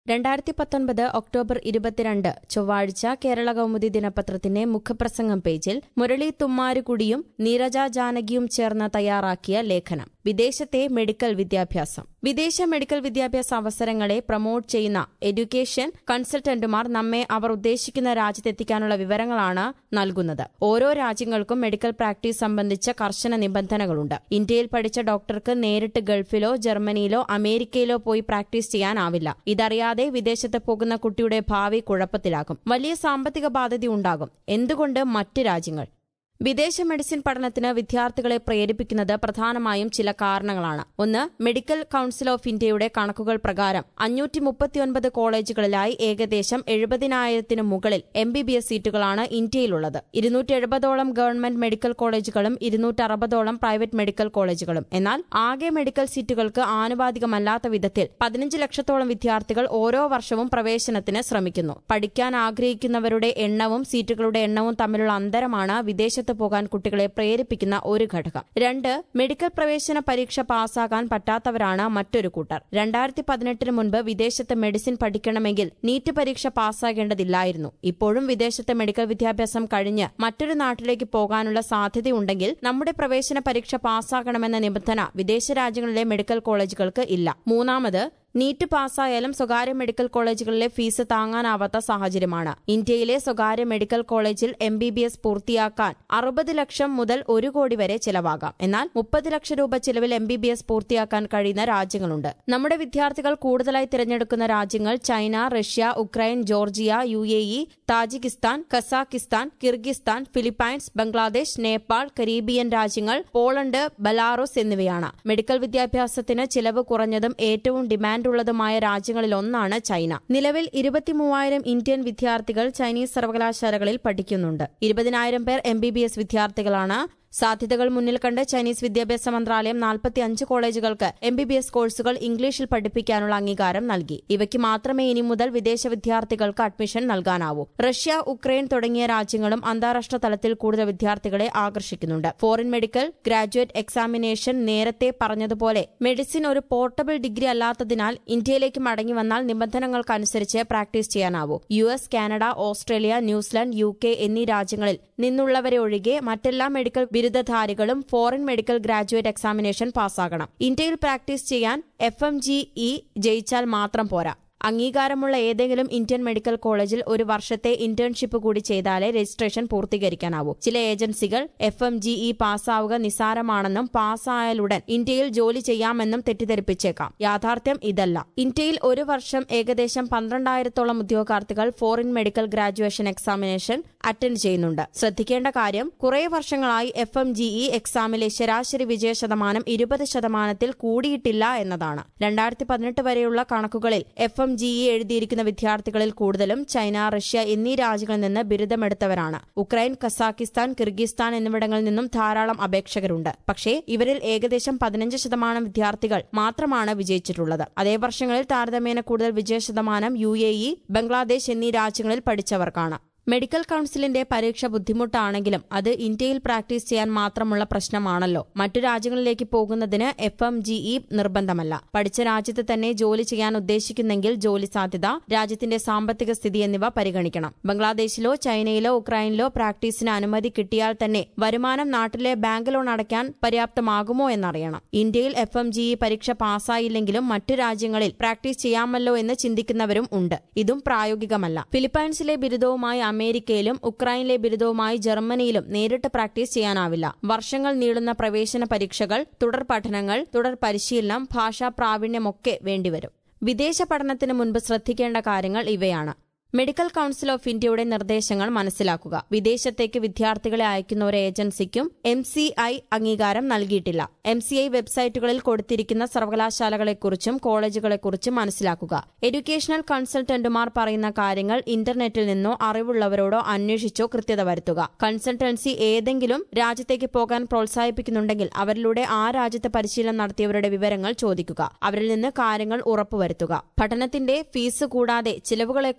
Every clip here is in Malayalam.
രണ്ടായിരത്തി പത്തൊൻപത് ഒക്ടോബർ ഇരുപത്തിരണ്ട് ചൊവ്വാഴ്ച കേരള കൗമുദി ദിനപത്രത്തിന്റെ മുഖപ്രസംഗം പേജിൽ മുരളി തുമ്മാരുകുടിയും നീരജ ജാനകിയും ചേർന്ന് തയ്യാറാക്കിയ ലേഖനം വിദേശത്തെ മെഡിക്കൽ വിദ്യാഭ്യാസം വിദേശ മെഡിക്കൽ വിദ്യാഭ്യാസ അവസരങ്ങളെ പ്രൊമോട്ട് ചെയ്യുന്ന എഡ്യൂക്കേഷൻ കൺസൾട്ടന്റുമാർ നമ്മെ അവർ ഉദ്ദേശിക്കുന്ന രാജ്യത്തെത്തിക്കാനുള്ള വിവരങ്ങളാണ് നൽകുന്നത് ഓരോ രാജ്യങ്ങൾക്കും മെഡിക്കൽ പ്രാക്ടീസ് സംബന്ധിച്ച കർശന നിബന്ധനകളുണ്ട് ഇന്ത്യയിൽ പഠിച്ച ഡോക്ടർക്ക് നേരിട്ട് ഗൾഫിലോ ജർമ്മനിയിലോ അമേരിക്കയിലോ പോയി പ്രാക്ടീസ് ചെയ്യാനാവില്ല ഇതറിയാതെ വിദേശത്ത് പോകുന്ന കുട്ടിയുടെ ഭാവി കുഴപ്പത്തിലാകും വലിയ സാമ്പത്തിക ബാധ്യത ഉണ്ടാകും എന്തുകൊണ്ട് മറ്റ് രാജ്യങ്ങൾ വിദേശ മെഡിസിൻ പഠനത്തിന് വിദ്യാർത്ഥികളെ പ്രേരിപ്പിക്കുന്നത് പ്രധാനമായും ചില കാരണങ്ങളാണ് ഒന്ന് മെഡിക്കൽ കൌൺസിൽ ഓഫ് ഇന്ത്യയുടെ കണക്കുകൾ പ്രകാരം അഞ്ഞൂറ്റി മുപ്പത്തിയൊൻപത് കോളേജുകളിലായി ഏകദേശം എഴുപതിനായിരത്തിന് മുകളിൽ എം ബി ബി എസ് സീറ്റുകളാണ് ഇന്ത്യയിലുള്ളത് ഇരുന്നൂറ്റി എഴുപതോളം ഗവൺമെന്റ് മെഡിക്കൽ കോളേജുകളും ഇരുന്നൂറ്റി അറുപതോളം പ്രൈവറ്റ് മെഡിക്കൽ കോളേജുകളും എന്നാൽ ആകെ മെഡിക്കൽ സീറ്റുകൾക്ക് ആനുപാതികമല്ലാത്ത വിധത്തിൽ പതിനഞ്ച് ലക്ഷത്തോളം വിദ്യാർത്ഥികൾ ഓരോ വർഷവും പ്രവേശനത്തിന് ശ്രമിക്കുന്നു പഠിക്കാൻ ആഗ്രഹിക്കുന്നവരുടെ എണ്ണവും സീറ്റുകളുടെ എണ്ണവും തമ്മിലുള്ള അന്തരമാണ് വിദേശത്ത് പോകാൻ കുട്ടികളെ പ്രേരിപ്പിക്കുന്ന ഒരു ഘടകം രണ്ട് മെഡിക്കൽ പ്രവേശന പരീക്ഷ പാസ്സാകാൻ പറ്റാത്തവരാണ് മറ്റൊരു കൂട്ടർ രണ്ടായിരത്തി പതിനെട്ടിന് മുൻപ് വിദേശത്ത് മെഡിസിൻ പഠിക്കണമെങ്കിൽ നീറ്റ് പരീക്ഷ പാസ്സാകേണ്ടതില്ലായിരുന്നു ഇപ്പോഴും വിദേശത്തെ മെഡിക്കൽ വിദ്യാഭ്യാസം കഴിഞ്ഞ് മറ്റൊരു നാട്ടിലേക്ക് പോകാനുള്ള സാധ്യതയുണ്ടെങ്കിൽ നമ്മുടെ പ്രവേശന പരീക്ഷ പാസ്സാകണമെന്ന നിബന്ധന വിദേശ രാജ്യങ്ങളിലെ മെഡിക്കൽ കോളേജുകൾക്ക് ഇല്ല മൂന്നാമത് നീറ്റ് പാസ്സായാലും സ്വകാര്യ മെഡിക്കൽ കോളേജുകളിലെ ഫീസ് താങ്ങാനാവാത്ത സാഹചര്യമാണ് ഇന്ത്യയിലെ സ്വകാര്യ മെഡിക്കൽ കോളേജിൽ എം ബി ബി എസ് പൂർത്തിയാക്കാൻ അറുപത് ലക്ഷം മുതൽ ഒരു കോടി വരെ ചിലവാകാം എന്നാൽ മുപ്പത് ലക്ഷം രൂപ ചിലവിൽ എം ബി ബി എസ് പൂർത്തിയാക്കാൻ കഴിയുന്ന രാജ്യങ്ങളുണ്ട് നമ്മുടെ വിദ്യാർത്ഥികൾ കൂടുതലായി തിരഞ്ഞെടുക്കുന്ന രാജ്യങ്ങൾ China Russia Ukraine Georgia U A E Tajikistan Kazakhstan Kyrgyzstan Philippines Bangladesh Nepal Caribbean രാജ്യങ്ങൾ പോളണ്ട് ബലാറോസ് എന്നിവയാണ് മെഡിക്കൽ വിദ്യാഭ്യാസത്തിന് ചിലവ് കുറഞ്ഞതും ഏറ്റവും ഡിമാൻഡ് ഡിമാൻഡുള്ളതുമായ രാജ്യങ്ങളിലൊന്നാണ് ചൈന നിലവിൽ ഇരുപത്തിമൂവായിരം ഇന്ത്യൻ വിദ്യാർത്ഥികൾ ചൈനീസ് സർവകലാശാലകളിൽ പഠിക്കുന്നുണ്ട് ഇരുപതിനായിരം പേർ എം വിദ്യാർത്ഥികളാണ് സാധ്യതകൾ മുന്നിൽ കണ്ട് ചൈനീസ് വിദ്യാഭ്യാസ മന്ത്രാലയം നാൽപ്പത്തി അഞ്ച് കോളേജുകൾക്ക് എം ബി ബി എസ് കോഴ്സുകൾ ഇംഗ്ലീഷിൽ പഠിപ്പിക്കാനുള്ള അംഗീകാരം നൽകി ഇവയ്ക്ക് മാത്രമേ ഇനി മുതൽ വിദേശ വിദ്യാർത്ഥികൾക്ക് അഡ്മിഷൻ നൽകാനാവൂ റഷ്യ ഉക്രൈൻ തുടങ്ങിയ രാജ്യങ്ങളും അന്താരാഷ്ട്ര തലത്തിൽ കൂടുതൽ വിദ്യാർത്ഥികളെ ആകർഷിക്കുന്നുണ്ട് ഫോറിൻ മെഡിക്കൽ ഗ്രാജുവേറ്റ് എക്സാമിനേഷൻ നേരത്തെ പറഞ്ഞതുപോലെ മെഡിസിൻ ഒരു പോർട്ടബിൾ ഡിഗ്രി അല്ലാത്തതിനാൽ ഇന്ത്യയിലേക്ക് മടങ്ങി വന്നാൽ നിബന്ധനകൾക്കനുസരിച്ച് പ്രാക്ടീസ് ചെയ്യാനാവൂ U S Canada Australia New Zealand U K എന്നീ രാജ്യങ്ങളിൽ നിന്നുള്ളവരെ ഒഴികെ മറ്റെല്ലാ മെഡിക്കൽ ബിരുദധാരികളും ഫോറിൻ മെഡിക്കൽ ഗ്രാജുവേറ്റ് എക്സാമിനേഷൻ പാസ്സാകണം ഇന്ത്യയിൽ പ്രാക്ടീസ് ചെയ്യാൻ എഫ് എം ജി ഇ ജയിച്ചാൽ മാത്രം പോരാ അംഗീകാരമുള്ള ഏതെങ്കിലും ഇന്ത്യൻ മെഡിക്കൽ കോളേജിൽ ഒരു വർഷത്തെ ഇന്റേൺഷിപ്പ് കൂടി ചെയ്താലേ രജിസ്ട്രേഷൻ പൂർത്തീകരിക്കാനാവൂ ചില ഏജൻസികൾ എഫ് എം ജി ഇ പാസ്സാവുക നിസാരമാണെന്നും പാസ്സായാലുടൻ ഇന്ത്യയിൽ ജോലി ചെയ്യാമെന്നും തെറ്റിദ്ധരിപ്പിച്ചേക്കാം യാഥാർത്ഥ്യം ഇതല്ല ഇന്ത്യയിൽ ഒരു വർഷം ഏകദേശം പന്ത്രണ്ടായിരത്തോളം ഉദ്യോഗാർത്ഥികൾ foreign medical graduation examination attend ചെയ്യുന്നുണ്ട് ശ്രദ്ധിക്കേണ്ട കാര്യം കുറെ വർഷങ്ങളായി എഫ് എം ജി ഇ എക്സാമിലെ ശരാശരി വിജയ ശതമാനം ഇരുപത് ശതമാനത്തിൽ കൂടിയിട്ടില്ല എന്നതാണ് രണ്ടായിരത്തി പതിനെട്ട് വരെയുള്ള കണക്കുകളിൽ എഫ് എം ജി ഇ എഴുതിയിരിക്കുന്ന വിദ്യാർത്ഥികളിൽ കൂടുതലും ചൈന റഷ്യ എന്നീ രാജ്യങ്ങളിൽ നിന്ന് ബിരുദമെടുത്തവരാണ് ഉക്രൈൻ കസാക്കിസ്ഥാൻ കിർഗിസ്ഥാൻ എന്നിവിടങ്ങളിൽ നിന്നും ധാരാളം അപേക്ഷകരുണ്ട് പക്ഷേ ഇവരിൽ ഏകദേശം പതിനഞ്ച് ശതമാനം വിദ്യാർത്ഥികൾ മാത്രമാണ് വിജയിച്ചിട്ടുള്ളത് അതേ വർഷങ്ങളിൽ താരതമ്യേന കൂടുതൽ വിജയ ശതമാനം യു എ ഇ ബംഗ്ലാദേശ് എന്നീ രാജ്യങ്ങളിൽ പഠിച്ചവർക്കാണ് മെഡിക്കൽ കൌൺസിലിന്റെ പരീക്ഷ ബുദ്ധിമുട്ടാണെങ്കിലും അത് ഇന്ത്യയിൽ പ്രാക്ടീസ് ചെയ്യാൻ മാത്രമുള്ള പ്രശ്നമാണല്ലോ മറ്റു രാജ്യങ്ങളിലേക്ക് പോകുന്നതിന് എഫ് എം ജി ഇ നിർബന്ധമല്ല പഠിച്ച രാജ്യത്ത് തന്നെ ജോലി ചെയ്യാൻ ഉദ്ദേശിക്കുന്നെങ്കിൽ ജോലി സാധ്യത രാജ്യത്തിന്റെ സാമ്പത്തിക സ്ഥിതി എന്നിവ പരിഗണിക്കണം ബംഗ്ലാദേശിലോ ചൈനയിലോ ഉക്രൈനിലോ പ്രാക്ടീസിന് അനുമതി കിട്ടിയാൽ തന്നെ വരുമാനം നാട്ടിലെ ബാങ്ക് ലോൺ അടയ്ക്കാൻ പര്യാപ്തമാകുമോ എന്നറിയണം ഇന്ത്യയിൽ എഫ് എം ജി ഇ പരീക്ഷ പാസ്സായില്ലെങ്കിലും മറ്റു രാജ്യങ്ങളിൽ പ്രാക്ടീസ് ചെയ്യാമല്ലോ എന്ന് ചിന്തിക്കുന്നവരും ഉണ്ട് ഇതും പ്രായോഗികമല്ല ഫിലിപ്പൈൻസിലെ ബിരുദവുമായി അമേരിക്കയിലും ഉക്രൈനിലെ ബിരുദവുമായി ജർമ്മനിയിലും നേരിട്ട് പ്രാക്ടീസ് ചെയ്യാനാവില്ല വർഷങ്ങൾ നീളുന്ന പ്രവേശന പരീക്ഷകൾ തുടർ പഠനങ്ങൾ തുടർ പരിശീലനം ഭാഷാ പ്രാവീണ്യമൊക്കെ വേണ്ടിവരും വിദേശ പഠനത്തിന് മുൻപ് ശ്രദ്ധിക്കേണ്ട കാര്യങ്ങൾ ഇവയാണ് മെഡിക്കൽ കൌൺസിൽ ഓഫ് ഇന്ത്യയുടെ നിർദ്ദേശങ്ങൾ മനസ്സിലാക്കുക വിദേശത്തേക്ക് വിദ്യാർത്ഥികളെ അയക്കുന്ന ഒരു ഏജൻസിക്കും എം സി ഐ അംഗീകാരം നൽകിയിട്ടില്ല എം സി ഐ വെബ്സൈറ്റുകളിൽ കൊടുത്തിരിക്കുന്ന സർവകലാശാലകളെക്കുറിച്ചും കോളേജുകളെക്കുറിച്ചും മനസ്സിലാക്കുക എഡ്യൂക്കേഷണൽ കൺസൾട്ടന്റുമാർ പറയുന്ന കാര്യങ്ങൾ ഇന്റർനെറ്റിൽ നിന്നോ അറിവുള്ളവരോടോ അന്വേഷിച്ചോ കൃത്യത വരുത്തുക കൺസൾട്ടൻസി ഏതെങ്കിലും രാജ്യത്തേക്ക് പോകാൻ പ്രോത്സാഹിപ്പിക്കുന്നുണ്ടെങ്കിൽ അവരിലൂടെ ആ രാജ്യത്ത് പരിശീലനം നടത്തിയവരുടെ വിവരങ്ങൾ ചോദിക്കുക അവരിൽ നിന്ന് കാര്യങ്ങൾ ഉറപ്പുവരുത്തുക പഠനത്തിന്റെ ഫീസ് കൂടാതെ ചിലവുകളെക്കുറിച്ചും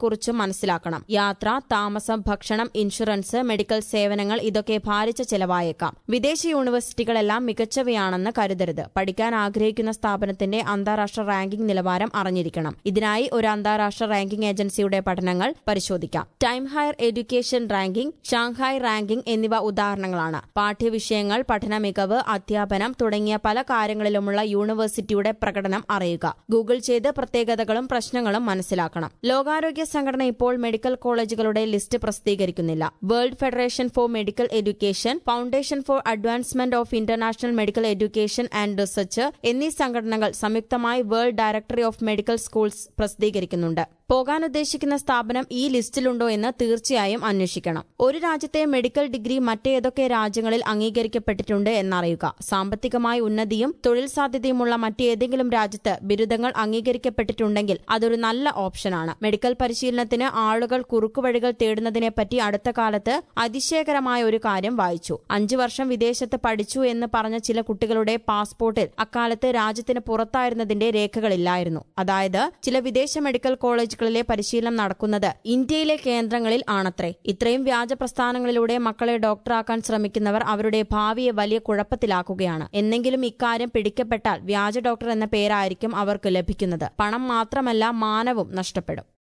മനസ്സിലാക്കണം യാത്ര താമസം ഭക്ഷണം ഇൻഷുറൻസ് മെഡിക്കൽ സേവനങ്ങൾ ഇതൊക്കെ ഭാരിച്ച ചെലവായേക്കാം വിദേശ യൂണിവേഴ്സിറ്റികളെല്ലാം മികച്ചവയാണെന്ന് കരുതരുത് പഠിക്കാൻ ആഗ്രഹിക്കുന്ന സ്ഥാപനത്തിന്റെ അന്താരാഷ്ട്ര റാങ്കിംഗ് നിലവാരം അറിഞ്ഞിരിക്കണം ഇതിനായി ഒരു അന്താരാഷ്ട്ര റാങ്കിംഗ് ഏജൻസിയുടെ പഠനങ്ങൾ പരിശോധിക്കാം Time Higher Education ranking Shanghai ranking എന്നിവ ഉദാഹരണങ്ങളാണ് പാഠ്യവിഷയങ്ങൾ പഠന മികവ് അധ്യാപനം തുടങ്ങിയ പല കാര്യങ്ങളിലുമുള്ള യൂണിവേഴ്സിറ്റിയുടെ പ്രകടനം അറിയുക ഗൂഗിൾ ചെയ്ത് പ്രത്യേകതകളും പ്രശ്നങ്ങളും മനസ്സിലാക്കണം ലോകാരോഗ്യ സംഘടന ഇപ്പോൾ മെഡിക്കൽ കോളേജുകളുടെ ലിസ്റ്റ് പ്രസിദ്ധീകരിക്കുന്നില്ല World Federation for Medical Education Foundation for Advancement of International Medical Education and Research എന്നീ സംഘടനകൾ സംയുക്തമായി World Directory of Medical Schools പ്രസിദ്ധീകരിക്കുന്നുണ്ട് പോകാൻ ഉദ്ദേശിക്കുന്ന സ്ഥാപനം ഈ ലിസ്റ്റിലുണ്ടോ എന്ന് തീർച്ചയായും അന്വേഷിക്കണം ഒരു രാജ്യത്തെ മെഡിക്കൽ ഡിഗ്രി മറ്റേതൊക്കെ രാജ്യങ്ങളിൽ അംഗീകരിക്കപ്പെട്ടിട്ടുണ്ട് എന്നറിയുക സാമ്പത്തികമായി ഉന്നതിയും തൊഴിൽ സാധ്യതയുമുള്ള മറ്റേതെങ്കിലും രാജ്യത്ത് ബിരുദങ്ങൾ അംഗീകരിക്കപ്പെട്ടിട്ടുണ്ടെങ്കിൽ അതൊരു നല്ല ഓപ്ഷനാണ് മെഡിക്കൽ പരിശീലനത്തിന് ആളുകൾ കുറുക്കുവഴികൾ തേടുന്നതിനെപ്പറ്റി അടുത്ത കാലത്ത് അതിശയകരമായ ഒരു കാര്യം വായിച്ചു അഞ്ചു വർഷം വിദേശത്ത് പഠിച്ചു എന്ന് പറഞ്ഞ ചില കുട്ടികളുടെ പാസ്പോർട്ടിൽ അക്കാലത്ത് രാജ്യത്തിന് പുറത്തായിരുന്നതിന്റെ രേഖകളില്ലായിരുന്നു അതായത് ചില വിദേശ മെഡിക്കൽ കോളേജുകളിലെ പരിശീലനം നടക്കുന്നത് ഇന്ത്യയിലെ കേന്ദ്രങ്ങളിൽ ആണത്രേ ഇത്രയും വ്യാജ പ്രസ്ഥാനങ്ങളിലൂടെ മക്കളെ ഡോക്ടറാക്കാൻ ശ്രമിക്കുന്നവർ അവരുടെ ഭാവിയെ വലിയ കുഴപ്പത്തിലാക്കുകയാണ് എന്നെങ്കിലും ഇക്കാര്യം പിടിക്കപ്പെട്ടാൽ വ്യാജ ഡോക്ടർ എന്ന പേരായിരിക്കും അവർക്ക് ലഭിക്കുന്നത് പണം മാത്രമല്ല മാനവും നഷ്ടപ്പെടും